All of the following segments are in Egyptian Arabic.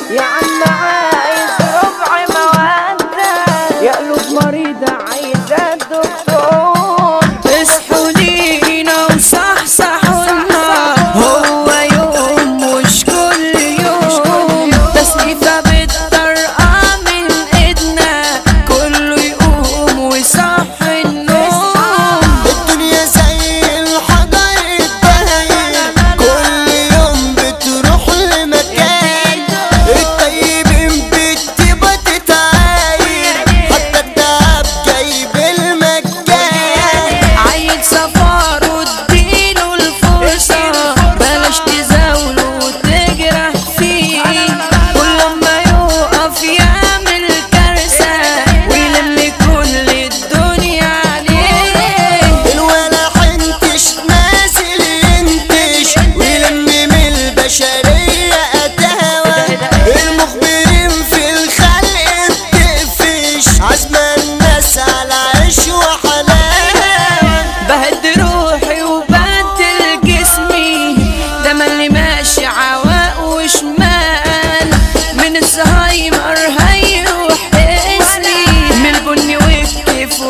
يا عم عايز ربع مودة يا قلوب مريضة عايزة الدكتور اصحوا لينا وصحصحوا لنا هو يوم مش كل يوم تسقيفة بالطرقة من ايدنا كله يقوم ويصحي النوم الدنيا زي الحجر الداير كل يوم بتروح لمكان الطيبين بالطيبة تتعاير حتى الدهب جايب المجان عيل سفر واديله الفرصة بلاش تزاوله وتجرح فيه كل ما يقف يعمل كارثة ويلم كل الدنيا عليه الولا حنتش نازل ينتش ويلم من البشرية أتاوى المخبرين في الخلق بتقفش عزم الناس على عيش وحلاوة بهد روحي وبدل جسمي ده اللي ماشي عواق وشمال من الزهايمر هيروح اسمي من البني والكيف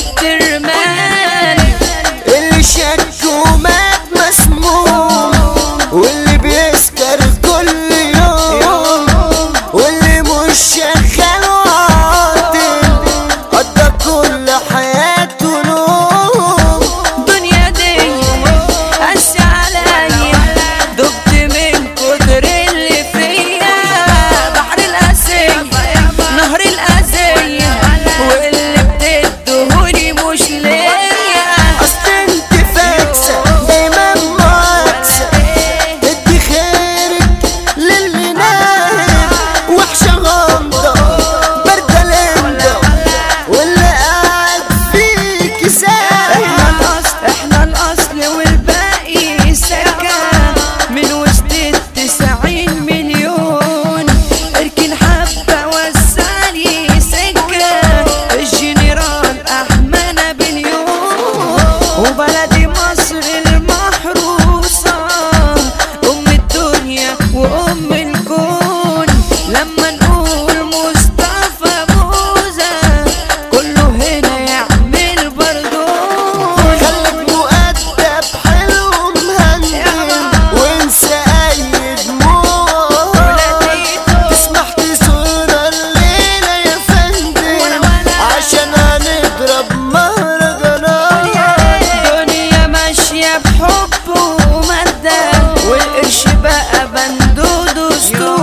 والترمال اللي شك ومات مسموم واللي بيسكر كل يوم واللي مش شغال وعاطل قضى كل حياته نوم الدنيا دي قاسي عليا دبت من كتر اللي فيا بحر القاسية نهر الأذية واللي بتدهوني مش ليا اصل انت فاكسة دايما معاكسة ادي خيرك للي نايم وحشة غامضة باردة لمدة واللي قاعد فيك سايم احنا الاصل احنا الاصل والباقي سكة من وسط التسعين مليون اركن حبة وسالي سكة الجنرال احمد نابليون وبلدي مصر المحروسة ام الدنيا وام الكون لما نقول مصطفى موزة كله هنا يعمل بردون خليك مؤدب حلو مهندم وانسى اي دموع تسمح تصورة الليلة يا فندم عشان هنضرب مهرجانات الدنيا ماشية بحب ومادة والقرش بقى بندود اسطول